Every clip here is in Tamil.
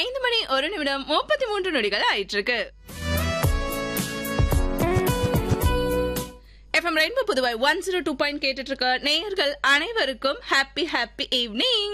ஐந்து மணி ஒரு நிமிடம் முப்பத்தி மூன்று நொடிகள் ஆயிட்டு இருக்கு FM rainbow Puduvai one zero two point கேட்டுட்டு இருக்க நேயர்கள் அனைவருக்கும் ஹாப்பி ஹாப்பி ஈவினிங்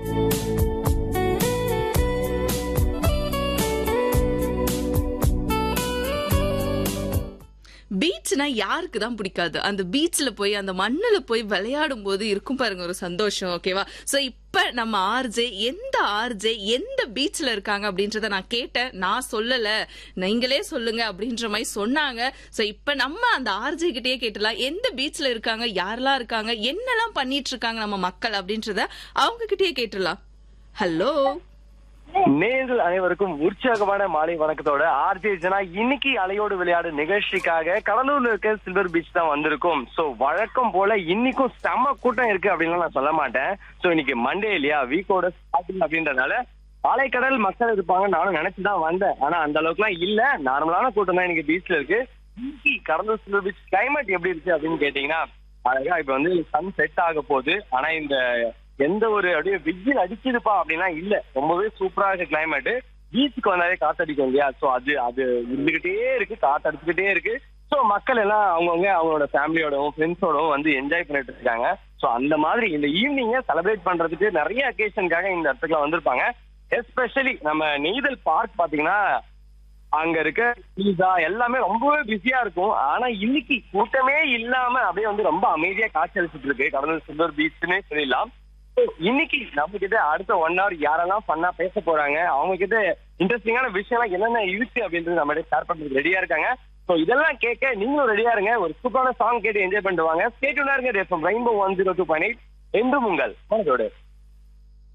பீச்னா யாருக்கு தான் பிடிக்காது அந்த பீச்ல போய் அந்த மண்ணுல போய் விளையாடும் போது இருக்கும் பாருங்க ஒரு சந்தோஷம் ஓகேவா சோ இப்ப நம்ம ஆர்ஜே எந்த ஆர்ஜே எந்த பீச்ல இருக்காங்க அப்படின்றத நான் கேட்டேன் நான் சொல்லல நீங்களே சொல்லுங்க அப்படின்ற மாதிரி சொன்னாங்க சோ இப்ப நம்ம அந்த ஆர்ஜே கிட்டயே கேட்டலாம் எந்த பீச்ல இருக்காங்க யாரெல்லாம் இருக்காங்க என்னெல்லாம் பண்ணிட்டு இருக்காங்க நம்ம மக்கள் அப்படின்றத அவங்க கிட்டயே கேட்டலாம் ஹலோ நேர்கள் அனைவருக்கும் உற்சாகமான மாலை வணக்கத்தோட ஆர்ஜே ஜனா இன்னைக்கு அலையோடு விளையாடு நிகழ்ச்சிக்காக கடலூர்ல இருக்க சில்வர் பீச் தான் வந்திருக்கும் சோ வழக்கம் போல இன்னைக்கும் செம்ம கூட்டம் இருக்கு அப்படின்னு நான் சொல்ல மாட்டேன் சோ இன்னைக்கு மண்டே இல்லையா வீக்கோட ஸ்டார்டிங் அப்படின்றதுனால பாலைக்கடல் மக்கள் இருப்பாங்க நானும் நினைச்சுதான் வந்தேன் ஆனா அந்த அளவுக்குலாம் இல்ல நார்மலான கூட்டம் தான் இன்னைக்கு பீச்ல இருக்கு இன்னைக்கு கடலூர் சில்வர் பீச் கிளைமேட் எப்படி இருக்கு அப்படின்னு கேட்டீங்கன்னா அழகா இப்ப வந்து சன் செட் ஆக போகுது ஆனா இந்த எந்த ஒரு அப்படியே வெயில் அடிக்குதுப்பா அப்படின்னா இல்ல ரொம்பவே சூப்பரா இருக்கு கிளைமேட் பீச்சுக்கு வந்தாலே காத்தடிக்கும் இல்லையா சோ அது அது இருந்துகிட்டே இருக்கு காத்து அடிச்சுக்கிட்டே இருக்கு சோ மக்கள் எல்லாம் அவங்கவுங்க அவங்களோட ஃபேமிலியோடவும் ஃப்ரெண்ட்ஸோடவும் வந்து என்ஜாய் பண்ணிட்டு இருக்காங்க சோ அந்த மாதிரி இந்த ஈவினிங்க செலிப்ரேட் பண்றதுக்கு நிறைய அக்கேஷனுக்காக இந்த இடத்துக்கு வந்திருப்பாங்க எஸ்பெஷலி நம்ம நெய்தல் பார்க் பாத்தீங்கன்னா அங்க இருக்க பீஸா எல்லாமே ரொம்பவே பிஸியா இருக்கும் ஆனா இன்னைக்கு கூட்டமே இல்லாம அப்படியே வந்து ரொம்ப அமைதியா காட்சி அளிச்சுட்டு இருக்கு கடலூர் சில்வர் பீச்னே சொல்லிடலாம் So, இன்னைக்கு நம்ம கிட்ட அடுத்த ஒன் ஹவர் யாரெல்லாம் பண்ணா பேச போறாங்க அவங்க கிட்ட இன்ட்ரெஸ்டிங்கான விஷயம்லாம் என்னென்ன இருக்கு அப்படின்றது நம்ம ஷேர் பண்றதுக்கு ரெடியா இருக்காங்க சோ இதெல்லாம் கேட்க நீங்களும் ரெடியா இருங்க ஒரு சூப்பரான சாங் கேட்டு என்ஜாய் பண்ணிட்டு வாங்க ஸ்டேட்யூனா இருங்க rainbow one zero two point eight என்றும் உங்கள் மனதோடு